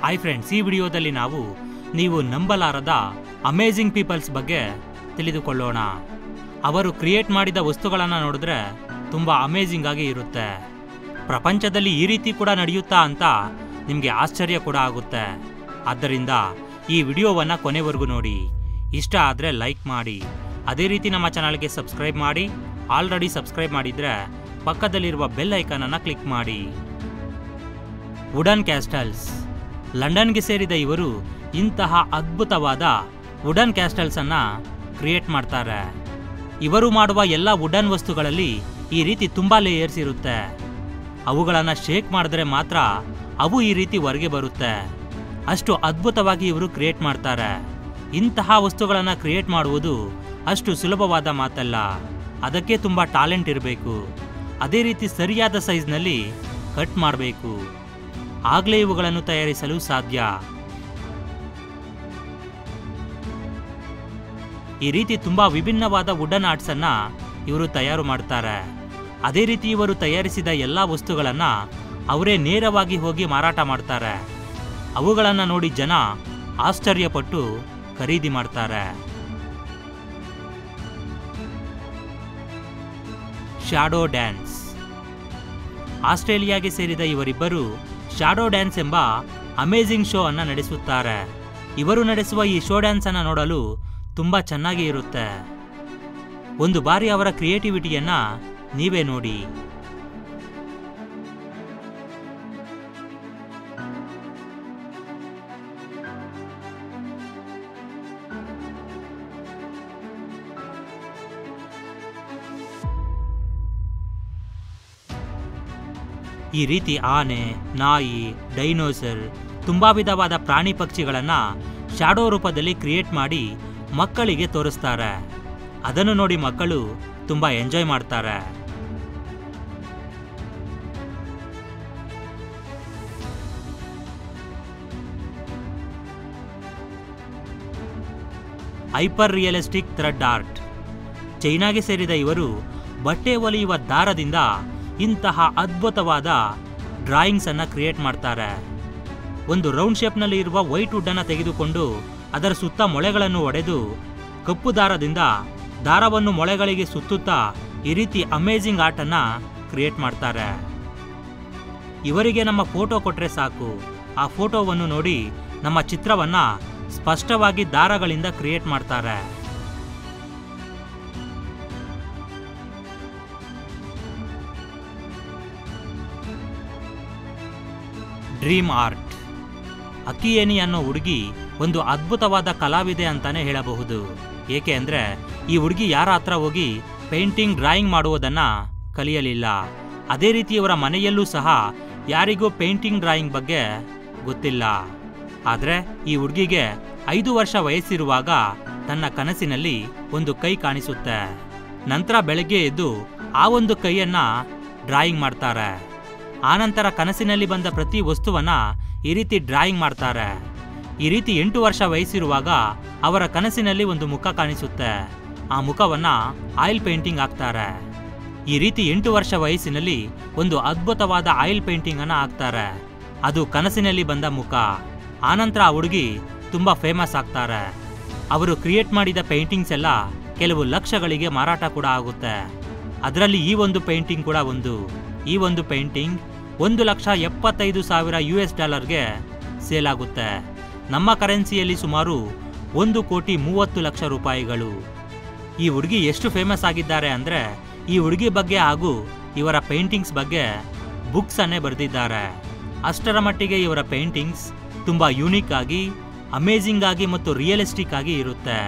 hi friends ಈ ವಿಡಿಯೋದಲ್ಲಿ ನಾವು ನೀವು ನಂಬಲಾರದ ಅಮೇಜಿಂಗ್ ಪೀಪಲ್ಸ್ ಬಗ್ಗೆ ತಿಳಿದುಕೊಳ್ಳೋಣ ಅವರು ಕ್ರಿಯೇಟ್ ಮಾಡಿದ ವಸ್ತುಗಳನ್ನು ನೋಡಿದ್ರೆ ತುಂಬ ಅಮೇಜಿಂಗ್ ಆಗಿ ಇರುತ್ತೆ ಪ್ರಪಂಚದಲ್ಲಿ ಈ ರೀತಿ ಕೂಡ ನಡೆಯುತ್ತಾ ಅಂತ ನಿಮಗೆ ಆಶ್ಚರ್ಯ ಕೂಡ ಆಗುತ್ತೆ ಆದ್ದರಿಂದ ಈ ವಿಡಿಯೋವನ್ನು ಕೊನೆವರೆಗೂ ನೋಡಿ ಇಷ್ಟ ಆದರೆ ಲೈಕ್ ಮಾಡಿ ಅದೇ ರೀತಿ ನಮ್ಮ ಚಾನಲ್ಗೆ ಸಬ್ಸ್ಕ್ರೈಬ್ ಮಾಡಿ ಆಲ್ರೆಡಿ ಸಬ್ಸ್ಕ್ರೈಬ್ ಮಾಡಿದರೆ ಪಕ್ಕದಲ್ಲಿರುವ ಬೆಲ್ ಐಕಾನನ್ನು ಕ್ಲಿಕ್ ಮಾಡಿ ವುಡನ್ ಕ್ಯಾಸ್ಟಲ್ಸ್ ಲಂಡನ್ಗೆ ಸೇರಿದ ಇವರು ಇಂತಹ ಅದ್ಭುತವಾದ ವುಡನ್ ಕ್ಯಾಸ್ಟಲ್ಸ್ ಅನ್ನ ಕ್ರಿಯೇಟ್ ಮಾಡ್ತಾರೆ ಇವರು ಮಾಡುವ ಎಲ್ಲ ವುಡನ್ ವಸ್ತುಗಳಲ್ಲಿ ಈ ರೀತಿ ತುಂಬಾ ಲೇಯರ್ಸ್ ಇರುತ್ತೆ ಅವುಗಳನ್ನು ಶೇಕ್ ಮಾಡಿದ್ರೆ ಮಾತ್ರ ಅವು ಈ ರೀತಿ ಹೊರಗೆ ಬರುತ್ತೆ ಅಷ್ಟು ಅದ್ಭುತವಾಗಿ ಇವರು ಕ್ರಿಯೇಟ್ ಮಾಡ್ತಾರೆ ಇಂತಹ ವಸ್ತುಗಳನ್ನು ಕ್ರಿಯೇಟ್ ಮಾಡುವುದು ಅಷ್ಟು ಸುಲಭವಾದ ಮಾತಲ್ಲ ಅದಕ್ಕೆ ತುಂಬ ಟ್ಯಾಲೆಂಟ್ ಇರಬೇಕು ಅದೇ ರೀತಿ ಸರಿಯಾದ ಸೈಜ್ನಲ್ಲಿ ಕಟ್ ಮಾಡಬೇಕು ಆಗಲೇ ಇವುಗಳನ್ನು ತಯಾರಿಸಲು ಸಾಧ್ಯ ಈ ರೀತಿ ತುಂಬಾ ವಿಭಿನ್ನವಾದ ವುಡನ್ ಆರ್ಟ್ಸ್ ಅನ್ನ ಇವರು ತಯಾರು ಮಾಡ್ತಾರೆ ಅದೇ ರೀತಿ ಇವರು ತಯಾರಿಸಿದ ಎಲ್ಲಾ ವಸ್ತುಗಳನ್ನ ಅವರೇ ನೇರವಾಗಿ ಹೋಗಿ ಮಾರಾಟ ಮಾಡ್ತಾರೆ ಅವುಗಳನ್ನ ನೋಡಿ ಜನ ಆಶ್ಚರ್ಯಪಟ್ಟು ಖರೀದಿ ಮಾಡ್ತಾರೆ ಶಾಡೋ ಡ್ಯಾನ್ಸ್ ಆಸ್ಟ್ರೇಲಿಯಾಗೆ ಸೇರಿದ ಇವರಿಬ್ಬರು ಶಾಡೋ ಡ್ಯಾನ್ಸ್ ಎಂಬ ಅಮೇಜಿಂಗ್ ಶೋ ಅನ್ನ ನಡೆಸುತ್ತಾರೆ ಇವರು ನಡೆಸುವ ಈ ಶೋ ಡ್ಯಾನ್ಸ್ ಅನ್ನ ನೋಡಲು ತುಂಬಾ ಚೆನ್ನಾಗಿ ಇರುತ್ತೆ ಒಂದು ಬಾರಿ ಅವರ ಕ್ರಿಯೇಟಿವಿಟಿಯನ್ನ ನೀವೇ ನೋಡಿ ಈ ರೀತಿ ಆನೆ ನಾಯಿ ಡೈನೋಸರ್ ತುಂಬಾ ವಿಧವಾದ ಪ್ರಾಣಿ ಪಕ್ಷಿಗಳನ್ನ ಶಾಡೋ ರೂಪದಲ್ಲಿ ಕ್ರಿಯೇಟ್ ಮಾಡಿ ಮಕ್ಕಳಿಗೆ ತೋರಿಸ್ತಾರೆ ಅದನ್ನು ನೋಡಿ ಮಕ್ಕಳು ತುಂಬಾ ಎಂಜಾಯ್ ಮಾಡ್ತಾರೆ ಹೈಪರ್ ರಿಯಲಿಸ್ಟಿಕ್ ಥ್ರೆಡ್ ಆರ್ಟ್ ಚೈನಾಗೆ ಸೇರಿದ ಇವರು ಬಟ್ಟೆ ಹೊಲಿಯುವ ದಾರದಿಂದ ಇಂತಹ ಅದ್ಭುತವಾದ ಡ್ರಾಯಿಂಗ್ಸ್ ಅನ್ನ ಕ್ರಿಯೇಟ್ ಮಾಡ್ತಾರೆ ಒಂದು ರೌಂಡ್ ಶೇಪ್ನಲ್ಲಿ ಇರುವ ವೈಟ್ ವುಡ್ ಅನ್ನ ತೆಗೆದುಕೊಂಡು ಅದರ ಸುತ್ತ ಮೊಳೆಗಳನ್ನು ಒಡೆದು ಕಪ್ಪು ದಾರದಿಂದ ದಾರವನ್ನು ಮೊಳೆಗಳಿಗೆ ಸುತ್ತುತ್ತಾ ಈ ರೀತಿ ಅಮೇಜಿಂಗ್ ಆರ್ಟ್ ಅನ್ನ ಕ್ರಿಯೇಟ್ ಮಾಡ್ತಾರೆ ಇವರಿಗೆ ನಮ್ಮ ಫೋಟೋ ಕೊಟ್ರೆ ಸಾಕು ಆ ಫೋಟೋವನ್ನು ನೋಡಿ ನಮ್ಮ ಚಿತ್ರವನ್ನ ಸ್ಪಷ್ಟವಾಗಿ ದಾರಗಳಿಂದ ಕ್ರಿಯೇಟ್ ಮಾಡ್ತಾರೆ ಡ್ರೀಮ್ ಆರ್ಟ್ ಅಕ್ಕಿಯೇನಿ ಅನ್ನೋ ಹುಡುಗಿ ಒಂದು ಅದ್ಭುತವಾದ ಕಲಾವಿದೆ ಅಂತಾನೆ ಹೇಳಬಹುದು ಏಕೆ ಅಂದ್ರೆ ಈ ಹುಡುಗಿ ಯಾರ ಹತ್ರ ಹೋಗಿ ಪೇಂಟಿಂಗ್ ಡ್ರಾಯಿಂಗ್ ಮಾಡುವುದನ್ನ ಕಲಿಯಲಿಲ್ಲ ಅದೇ ರೀತಿ ಇವರ ಮನೆಯಲ್ಲೂ ಸಹ ಯಾರಿಗೂ ಪೇಂಟಿಂಗ್ ಡ್ರಾಯಿಂಗ್ ಬಗ್ಗೆ ಗೊತ್ತಿಲ್ಲ ಆದರೆ ಈ ಹುಡುಗಿಗೆ ಐದು ವರ್ಷ ವಯಸ್ಸಿರುವಾಗ ತನ್ನ ಕನಸಿನಲ್ಲಿ ಒಂದು ಕೈ ಕಾಣಿಸುತ್ತೆ ನಂತರ ಬೆಳಗ್ಗೆ ಎದ್ದು ಆ ಒಂದು ಕೈಯನ್ನ ಡ್ರಾಯಿಂಗ್ ಮಾಡ್ತಾರೆ ಆನಂತರ ಕನಸಿನಲ್ಲಿ ಬಂದ ಪ್ರತಿ ವಸ್ತುವನ್ನ ಈ ರೀತಿ ಡ್ರಾಯಿಂಗ್ ಮಾಡ್ತಾರೆ ಈ ರೀತಿ ಎಂಟು ವರ್ಷ ವಯಸ್ಸಿರುವಾಗ ಅವರ ಕನಸಿನಲ್ಲಿ ಒಂದು ಮುಖ ಕಾಣಿಸುತ್ತೆ ಆ ಮುಖವನ್ನ ಆಯಿಲ್ ಪೇಂಟಿಂಗ್ ಹಾಕ್ತಾರೆ ಈ ರೀತಿ ಎಂಟು ವರ್ಷ ವಯಸ್ಸಿನಲ್ಲಿ ಒಂದು ಅದ್ಭುತವಾದ ಆಯಿಲ್ ಪೇಂಟಿಂಗ್ ಅನ್ನ ಹಾಕ್ತಾರೆ ಅದು ಕನಸಿನಲ್ಲಿ ಬಂದ ಮುಖ ಆನಂತರ ಆ ಹುಡುಗಿ ತುಂಬಾ ಫೇಮಸ್ ಆಗ್ತಾರೆ ಅವರು ಕ್ರಿಯೇಟ್ ಮಾಡಿದ ಪೇಂಟಿಂಗ್ಸ್ ಎಲ್ಲ ಕೆಲವು ಲಕ್ಷಗಳಿಗೆ ಮಾರಾಟ ಕೂಡ ಆಗುತ್ತೆ ಅದರಲ್ಲಿ ಈ ಒಂದು ಪೇಂಟಿಂಗ್ ಕೂಡ ಒಂದು ಈ ಒಂದು ಪೇಂಟಿಂಗ್ ಒಂದು ಲಕ್ಷ ಎಪ್ಪತ್ತೈದು ಸಾವಿರ ಯು ಎಸ್ ಡಾಲರ್ಗೆ ಸೇಲ್ ಆಗುತ್ತೆ ನಮ್ಮ ಕರೆನ್ಸಿಯಲ್ಲಿ ಸುಮಾರು ಒಂದು ಕೋಟಿ ಮೂವತ್ತು ಲಕ್ಷ ರೂಪಾಯಿಗಳು ಈ ಹುಡುಗಿ ಎಷ್ಟು ಫೇಮಸ್ ಆಗಿದ್ದಾರೆ ಅಂದರೆ ಈ ಹುಡುಗಿ ಬಗ್ಗೆ ಹಾಗೂ ಇವರ ಪೇಂಟಿಂಗ್ಸ್ ಬಗ್ಗೆ ಬುಕ್ಸ್ ಅನ್ನೇ ಬರೆದಿದ್ದಾರೆ ಅಷ್ಟರ ಮಟ್ಟಿಗೆ ಇವರ ಪೇಂಟಿಂಗ್ಸ್ ತುಂಬ ಯೂನಿಕ್ ಆಗಿ ಅಮೇಜಿಂಗ್ ಆಗಿ ಮತ್ತು ರಿಯಲಿಸ್ಟಿಕ್ ಆಗಿ ಇರುತ್ತೆ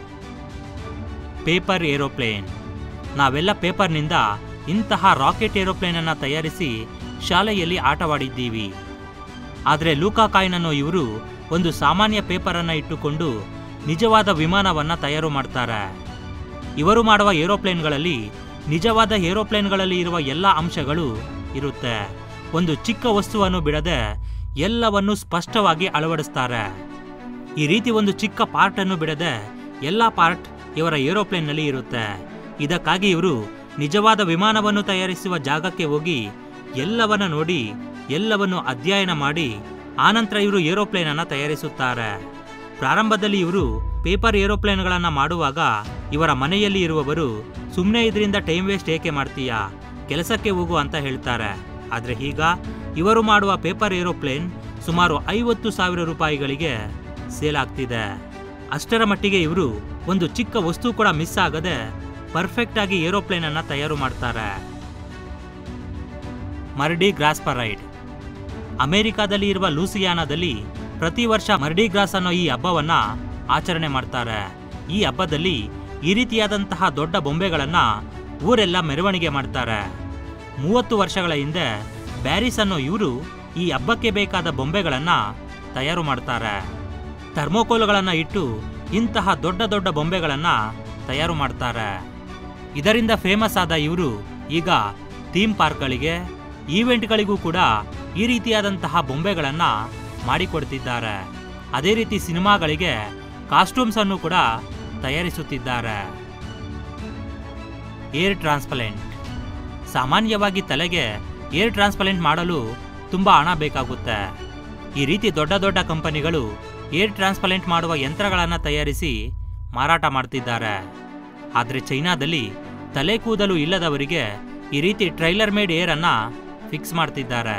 ಪೇಪರ್ ಏರೋಪ್ಲೇನ್ ನಾವೆಲ್ಲ ಪೇಪರ್ನಿಂದ ಇಂತಹ ರಾಕೆಟ್ ಏರೋಪ್ಲೇನ್ ಅನ್ನ ತಯಾರಿಸಿ ಶಾಲೆಯಲ್ಲಿ ಆಟವಾಡಿದ್ದೀವಿ ಆದರೆ ಲೂಕಾ ಕಾಯ್ನ್ ಅನ್ನೋ ಇವರು ಒಂದು ಸಾಮಾನ್ಯ ಪೇಪರ್ ಅನ್ನ ಇಟ್ಟುಕೊಂಡು ನಿಜವಾದ ವಿಮಾನವನ್ನ ತಯಾರು ಮಾಡ್ತಾರೆ ಇವರು ಮಾಡುವ ಏರೋಪ್ಲೇನ್ಗಳಲ್ಲಿ ನಿಜವಾದ ಏರೋಪ್ಲೇನ್ಗಳಲ್ಲಿ ಇರುವ ಎಲ್ಲ ಅಂಶಗಳು ಇರುತ್ತೆ ಒಂದು ಚಿಕ್ಕ ವಸ್ತುವನ್ನು ಬಿಡದೆ ಎಲ್ಲವನ್ನು ಸ್ಪಷ್ಟವಾಗಿ ಅಳವಡಿಸ್ತಾರೆ ಈ ರೀತಿ ಒಂದು ಚಿಕ್ಕ ಪಾರ್ಟ್ ಅನ್ನು ಬಿಡದೆ ಎಲ್ಲ ಪಾರ್ಟ್ ಇವರ ಏರೋಪ್ಲೇನ್ನಲ್ಲಿ ಇರುತ್ತೆ ಇದಕ್ಕಾಗಿ ಇವರು ನಿಜವಾದ ವಿಮಾನವನ್ನು ತಯಾರಿಸುವ ಜಾಗಕ್ಕೆ ಹೋಗಿ ಎಲ್ಲವನ್ನ ನೋಡಿ ಎಲ್ಲವನ್ನು ಅಧ್ಯಯನ ಮಾಡಿ ಆನಂತರ ಇವರು ಏರೋಪ್ಲೇನ್ ಅನ್ನ ತಯಾರಿಸುತ್ತಾರೆ ಪ್ರಾರಂಭದಲ್ಲಿ ಇವರು ಪೇಪರ್ ಏರೋಪ್ಲೇನ್ಗಳನ್ನ ಮಾಡುವಾಗ ಇವರ ಮನೆಯಲ್ಲಿ ಇರುವವರು ಸುಮ್ಮನೆ ಇದರಿಂದ ಟೈಮ್ ವೇಸ್ಟ್ ಏಕೆ ಮಾಡ್ತೀಯಾ ಕೆಲಸಕ್ಕೆ ಹೋಗು ಅಂತ ಹೇಳ್ತಾರೆ ಆದ್ರೆ ಈಗ ಇವರು ಮಾಡುವ ಪೇಪರ್ ಏರೋಪ್ಲೇನ್ ಸುಮಾರು ಐವತ್ತು ಸಾವಿರ ರೂಪಾಯಿಗಳಿಗೆ ಸೇಲ್ ಆಗ್ತಿದೆ ಅಷ್ಟರ ಮಟ್ಟಿಗೆ ಇವರು ಒಂದು ಚಿಕ್ಕ ವಸ್ತು ಕೂಡ ಮಿಸ್ ಆಗದೆ ಪರ್ಫೆಕ್ಟ್ ಆಗಿ ಏರೋಪ್ಲೇನ್ ಅನ್ನ ತಯಾರು ಮಾಡ್ತಾರೆ ಮರ್ಡಿ ಗ್ರಾಸ್ಪರೈಡ್ ಅಮೆರಿಕಾದಲ್ಲಿ ಇರುವ ಲೂಸಿಯಾನಾದಲ್ಲಿ ಪ್ರತಿ ವರ್ಷ ಮರ್ಡಿ ಗ್ರಾಸ್ ಅನ್ನೋ ಈ ಹಬ್ಬವನ್ನ ಆಚರಣೆ ಮಾಡ್ತಾರೆ ಈ ಹಬ್ಬದಲ್ಲಿ ಈ ರೀತಿಯಾದಂತಹ ದೊಡ್ಡ ಬೊಂಬೆಗಳನ್ನ ಊರೆಲ್ಲ ಮೆರವಣಿಗೆ ಮಾಡ್ತಾರೆ ಮೂವತ್ತು ವರ್ಷಗಳ ಹಿಂದೆ ಬ್ಯಾರಿಸ್ ಅನ್ನೋ ಇವರು ಈ ಹಬ್ಬಕ್ಕೆ ಬೇಕಾದ ಬೊಂಬೆಗಳನ್ನ ತಯಾರು ಮಾಡ್ತಾರೆ ಥರ್ಮೋಕೋಲ್ಗಳನ್ನ ಇಟ್ಟು ಇಂತಹ ದೊಡ್ಡ ದೊಡ್ಡ ಬೊಂಬೆಗಳನ್ನ ತಯಾರು ಮಾಡ್ತಾರೆ ಇದರಿಂದ ಫೇಮಸ್ ಆದ ಇವರು ಈಗ ಥೀಮ್ ಪಾರ್ಕ್ಗಳಿಗೆ ಈವೆಂಟ್ಗಳಿಗೂ ಕೂಡ ಈ ರೀತಿಯಾದಂತಹ ಬೊಂಬೆಗಳನ್ನ ಮಾಡಿಕೊಡ್ತಿದ್ದಾರೆ ಅದೇ ರೀತಿ ಸಿನಿಮಾಗಳಿಗೆ ಕಾಸ್ಟ್ಯೂಮ್ಸ್ ಅನ್ನು ಕೂಡ ತಯಾರಿಸುತ್ತಿದ್ದಾರೆ ಏರ್ ಟ್ರಾನ್ಸ್ಪಲೆಂಟ್ ಸಾಮಾನ್ಯವಾಗಿ ತಲೆಗೆ ಏರ್ ಟ್ರಾನ್ಸ್ಪಲೆಂಟ್ ಮಾಡಲು ತುಂಬಾ ಹಣ ಬೇಕಾಗುತ್ತೆ ಈ ರೀತಿ ದೊಡ್ಡ ದೊಡ್ಡ ಕಂಪನಿಗಳು ಏರ್ ಟ್ರಾನ್ಸ್ಪಲೆಂಟ್ ಮಾಡುವ ಯಂತ್ರಗಳನ್ನು ತಯಾರಿಸಿ ಮಾರಾಟ ಮಾಡ್ತಿದ್ದಾರೆ ಆದರೆ ಚೈನಾದಲ್ಲಿ ತಲೆ ಕೂದಲು ಇಲ್ಲದವರಿಗೆ ಈ ರೀತಿ ಟ್ರೈಲರ್ ಮೇಡ್ ಏರ್ ಅನ್ನ ಫಿಕ್ಸ್ ಮಾಡ್ತಿದ್ದಾರೆ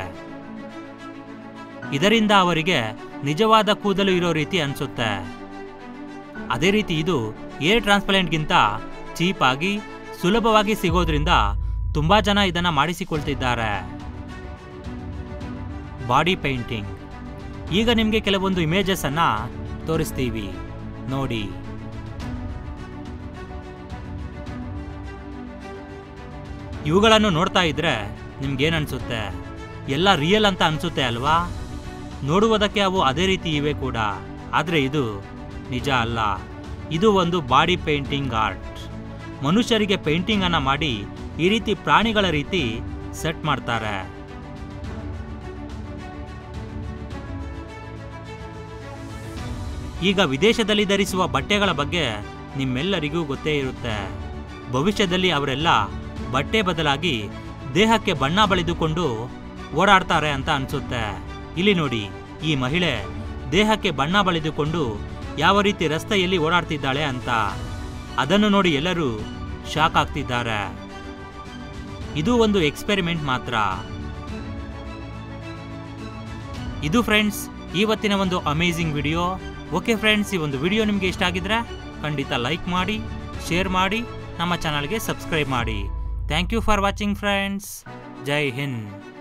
ಇದರಿಂದ ಅವರಿಗೆ ನಿಜವಾದ ಕೂದಲು ಇರೋ ರೀತಿ ಅನ್ಸುತ್ತೆ ಅದೇ ರೀತಿ ಇದು ಏರ್ ಟ್ರಾನ್ಸ್ಪಲೆಂಟ್ಗಿಂತ ಚೀಪ್ ಆಗಿ ಸುಲಭವಾಗಿ ಸಿಗೋದ್ರಿಂದ ತುಂಬಾ ಜನ ಇದನ್ನ ಮಾಡಿಸಿಕೊಳ್ತಿದ್ದಾರೆ ಬಾಡಿ ಪೇಂಟಿಂಗ್ ಈಗ ನಿಮಗೆ ಕೆಲವೊಂದು ಇಮೇಜಸ್ ಅನ್ನ ತೋರಿಸ್ತೀವಿ ನೋಡಿ ಇವುಗಳನ್ನು ನೋಡ್ತಾ ಇದ್ರೆ ನಿಮ್ಗೇನ್ ಅನ್ಸುತ್ತೆ ಎಲ್ಲ ರಿಯಲ್ ಅಂತ ಅನ್ಸುತ್ತೆ ಅಲ್ವಾ ನೋಡುವುದಕ್ಕೆ ಅವು ಅದೇ ರೀತಿ ಇವೆ ಕೂಡ ಆದ್ರೆ ಇದು ನಿಜ ಅಲ್ಲ ಇದು ಒಂದು ಬಾಡಿ ಪೇಂಟಿಂಗ್ ಆರ್ಟ್ ಮನುಷ್ಯರಿಗೆ ಪೇಂಟಿಂಗ್ ಅನ್ನ ಮಾಡಿ ಈ ರೀತಿ ಪ್ರಾಣಿಗಳ ರೀತಿ ಸೆಟ್ ಮಾಡ್ತಾರೆ ಈಗ ವಿದೇಶದಲ್ಲಿ ಧರಿಸುವ ಬಟ್ಟೆಗಳ ಬಗ್ಗೆ ನಿಮ್ಮೆಲ್ಲರಿಗೂ ಗೊತ್ತೇ ಇರುತ್ತೆ ಭವಿಷ್ಯದಲ್ಲಿ ಅವರೆಲ್ಲ ಬಟ್ಟೆ ಬದಲಾಗಿ ದೇಹಕ್ಕೆ ಬಣ್ಣ ಬಳಿದುಕೊಂಡು ಓಡಾಡ್ತಾರೆ ಅಂತ ಅನ್ಸುತ್ತೆ ಇಲ್ಲಿ ನೋಡಿ ಈ ಮಹಿಳೆ ದೇಹಕ್ಕೆ ಬಣ್ಣ ಬಳಿದುಕೊಂಡು ಯಾವ ರೀತಿ ರಸ್ತೆಯಲ್ಲಿ ಓಡಾಡ್ತಿದ್ದಾಳೆ ಅಂತ ಅದನ್ನು ನೋಡಿ ಎಲ್ಲರೂ ಶಾಕ್ ಆಗ್ತಿದ್ದಾರೆ ಇದು ಒಂದು ಎಕ್ಸ್ಪೆರಿಮೆಂಟ್ ಮಾತ್ರ ಇದು ಫ್ರೆಂಡ್ಸ್ ಇವತ್ತಿನ ಒಂದು ಅಮೇಝಿಂಗ್ ವಿಡಿಯೋ ಓಕೆ ಫ್ರೆಂಡ್ಸ್ ಈ ಒಂದು ವಿಡಿಯೋ ನಿಮಗೆ ಇಷ್ಟ ಆಗಿದ್ರೆ ಖಂಡಿತ ಲೈಕ್ ಮಾಡಿ ಶೇರ್ ಮಾಡಿ ನಮ್ಮ ಚಾನಲ್ಗೆ ಸಬ್ಸ್ಕ್ರೈಬ್ ಮಾಡಿ thank you for watching friends Jai Hind